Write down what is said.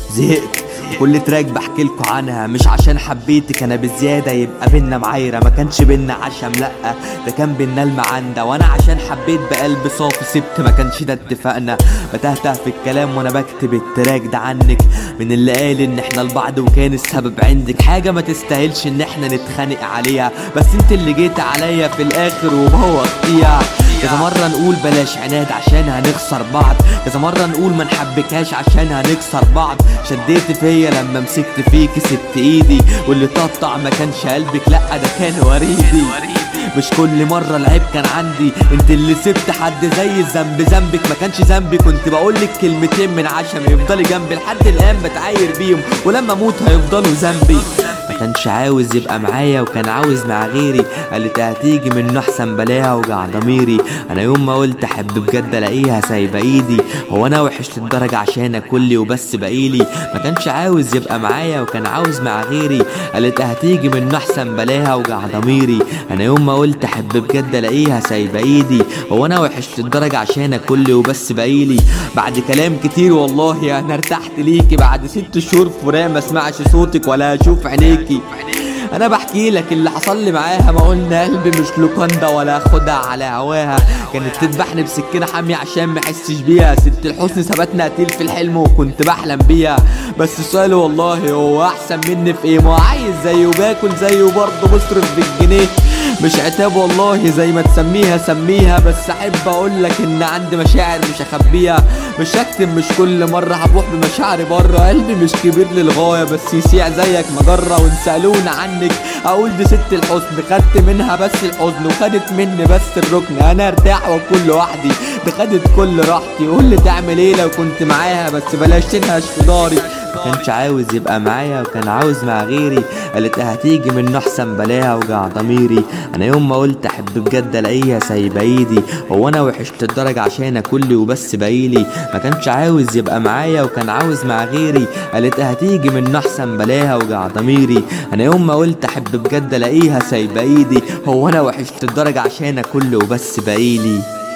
زهقت كل تراك بحكيلكوا عنها مش عشان حبيتك انا بزيادة يبقى بينا معايرة ما كانش بينا عشم لأ ده كان بينا المعندة وانا عشان حبيت بقلب صافي سبت ما كانش ده اتفقنا بتهته في الكلام وانا بكتب التراك ده عنك من اللي قال ان احنا لبعض وكان السبب عندك حاجة ما تستاهلش ان احنا نتخانق عليها بس انت اللي جيت عليا في الاخر وبوظتيها كذا مرة نقول بلاش عناد عشان هنخسر بعض كذا مرة نقول ما نحبكاش عشان هنكسر بعض شديت فيا لما مسكت فيك سبت ايدي واللي طبطع ما كانش قلبك لا ده كان وريدي مش كل مرة العيب كان عندي انت اللي سبت حد زي الذنب ذنبك ما كانش ذنبي كنت بقولك كلمتين من عشم يفضلي جنبي لحد الان بتعاير بيهم ولما اموت هيفضلوا ذنبي ما كانش عاوز يبقى معايا وكان عاوز مع غيري قالت هتيجي منه احسن بلاها وجع ضميري انا يوم ما قلت احب بجد الاقيها سايبه ايدي هو انا وحش للدرجه عشان اكلي وبس بقيلي ما كانش عاوز يبقى معايا وكان عاوز مع غيري قالت هتيجي منه احسن بلاها وجع ضميري انا يوم ما قلت احب بجد الاقيها سايبه ايدي هو انا وحش للدرجه عشان اكلي وبس بقيلي بعد كلام كتير والله انا ارتحت ليكي بعد ست شهور فراق ما اسمعش صوتك ولا اشوف عينيكي انا بحكي لك اللي حصل لي معاها ما قلنا قلبي مش لوكاندا ولا اخدها على هواها كانت تذبحني بسكينه حاميه عشان ما احسش بيها ست الحسن ثبتنا قتيل في الحلم وكنت بحلم بيها بس السؤال والله هو احسن مني في ايه ما هو عايز زيه وباكل زيه وبرضه بصرف بالجنيه مش عتاب والله زي ما تسميها سميها بس احب اقول لك ان عندي مشاعر مش اخبيها مش هكتم مش كل مره هبوح بمشاعري بره قلبي مش كبير للغايه بس يسيع زيك مجره وان سالونا عنك اقول دي ست الحزن خدت منها بس الحزن وخدت مني بس الركن انا ارتاح واكون لوحدي دي خدت كل راحتي قول لي تعمل ايه لو كنت معاها بس بلاش تنهش في داري ما كانش عاوز يبقى معايا وكان عاوز مع غيري قالت هتيجي منه احسن بلاها وجع ضميري انا يوم ما قلت احب بجد الاقيها سايبه ايدي هو انا وحشت الدرجه عشان اكلي وبس بايلي ما كانش عاوز يبقى معايا وكان عاوز مع غيري قالت هتيجي منه احسن بلاها وجع ضميري انا يوم ما قلت احب بجد الاقيها سايبه ايدي هو انا وحشت الدرجه عشان اكل وبس بايلي